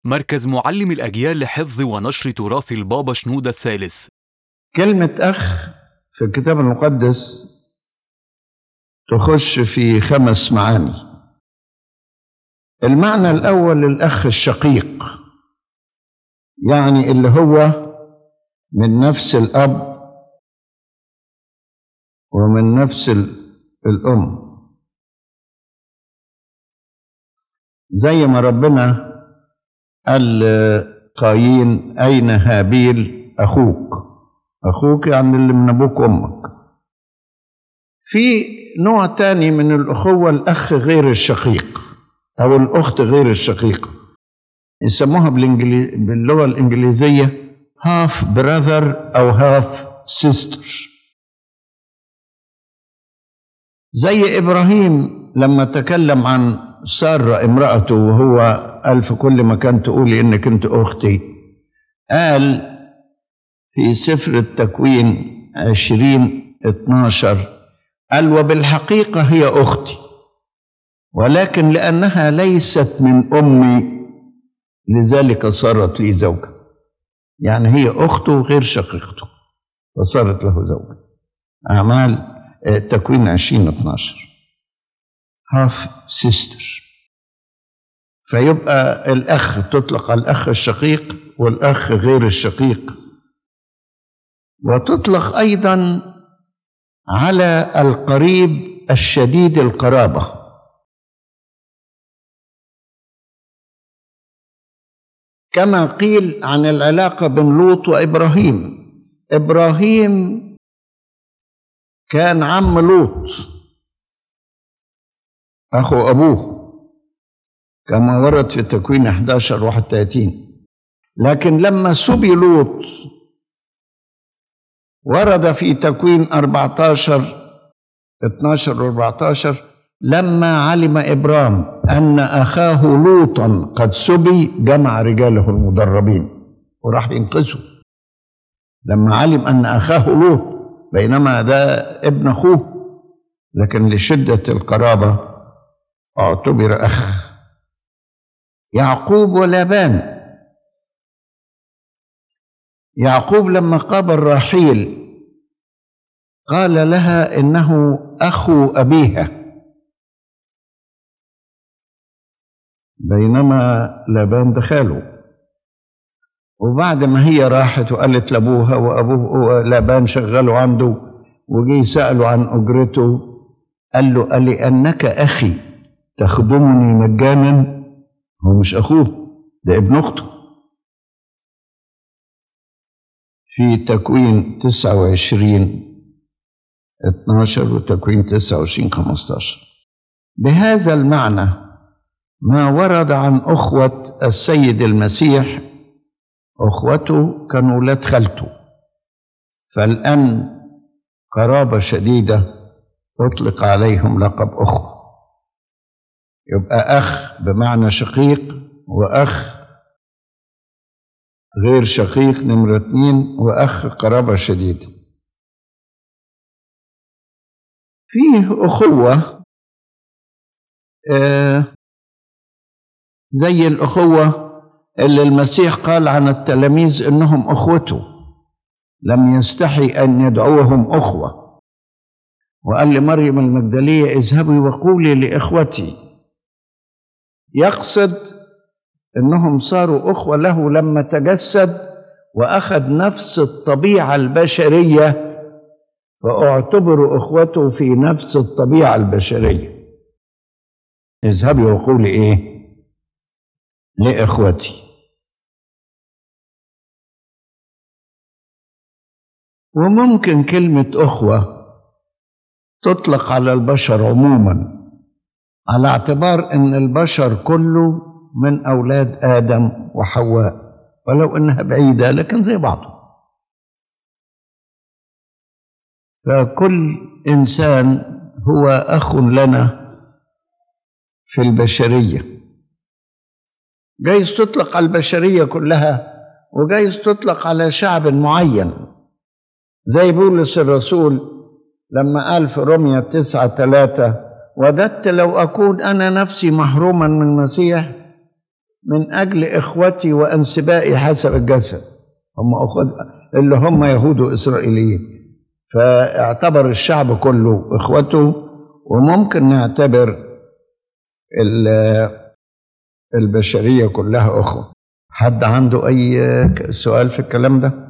مركز معلم الأجيال لحفظ ونشر تراث البابا شنودة الثالث كلمة أخ في الكتاب المقدس تخش في خمس معاني المعنى الأول الأخ الشقيق يعني اللي هو من نفس الأب ومن نفس ال- الأم زي ما ربنا قال قايين أين هابيل أخوك أخوك يعني اللي من أبوك وأمك في نوع تاني من الأخوة الأخ غير الشقيق أو الأخت غير الشقيقة يسموها بالإنجلي... باللغة الإنجليزية half brother أو half sister زي إبراهيم لما تكلم عن سارة امرأته وهو قال في كل مكان تقولي إنك أنت أختي قال في سفر التكوين عشرين اتناشر قال وبالحقيقة هي أختي ولكن لأنها ليست من أمي لذلك صارت لي زوجة يعني هي أخته غير شقيقته وصارت له زوجة أعمال آه، تكوين عشرين اتناشر هاف سيستر فيبقى الأخ تطلق على الأخ الشقيق والأخ غير الشقيق وتطلق أيضا على القريب الشديد القرابة كما قيل عن العلاقة بين لوط وإبراهيم إبراهيم كان عم لوط أخو أبوه كما ورد في تكوين 11 31 لكن لما سبي لوط ورد في تكوين 14 12 و 14 لما علم إبرام أن أخاه لوطا قد سبي جمع رجاله المدربين وراح ينقذه لما علم أن أخاه لوط بينما ده ابن أخوه لكن لشدة القرابة اعتبر أخ يعقوب ولابان يعقوب لما قابل راحيل قال لها إنه أخو أبيها بينما لابان ده خاله وبعد ما هي راحت وقالت لابوها وابوه لابان شغله عنده وجي سأله عن أجرته قال له قال لي أنك أخي تخدمني مجانا هو مش أخوه ده ابن أخته في تكوين 29 12 وتكوين 29 15 بهذا المعنى ما ورد عن أخوة السيد المسيح أخوته كانوا ولاد خالته فالآن قرابة شديدة أطلق عليهم لقب أخوة يبقى أخ بمعنى شقيق وأخ غير شقيق نمرة اتنين وأخ قرابة شديدة فيه أخوة آه زي الأخوة اللي المسيح قال عن التلاميذ إنهم أخوته لم يستحي أن يدعوهم أخوة وقال لمريم المجدلية اذهبي وقولي لإخوتي يقصد انهم صاروا اخوه له لما تجسد واخذ نفس الطبيعه البشريه فاعتبروا اخوته في نفس الطبيعه البشريه اذهبي وقولي ايه لاخوتي وممكن كلمه اخوه تطلق على البشر عموما على اعتبار ان البشر كله من اولاد ادم وحواء ولو انها بعيده لكن زي بعضه فكل انسان هو اخ لنا في البشريه جايز تطلق على البشريه كلها وجايز تطلق على شعب معين زي بولس الرسول لما قال في روميا تسعة ثلاثة وددت لو أكون أنا نفسي محروما من المسيح من أجل إخوتي وأنسبائي حسب الجسد هم أخوات اللي هم يهود وإسرائيليين فاعتبر الشعب كله إخوته وممكن نعتبر ال- البشرية كلها أخوة حد عنده أي سؤال في الكلام ده؟